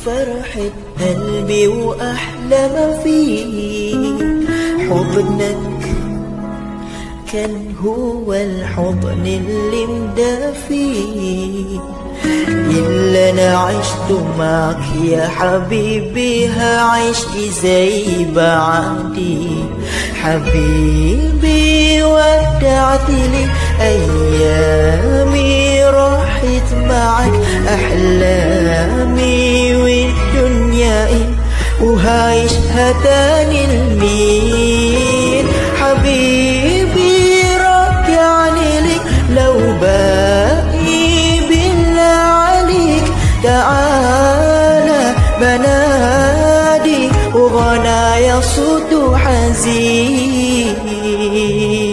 فرحة قلبي وأحلى ما فيه حضنك كان هو الحضن اللي مدافيه إلا أنا عشت معك يا حبيبي هعيش زي بعدي حبيبي ودعت لي أيامي راحت معك أحلامي والدنيا وهعيشها تاني لمين حبيبي رجعني لك لو باقي بالله عليك تعالى بنادي وغنايا صوت حزين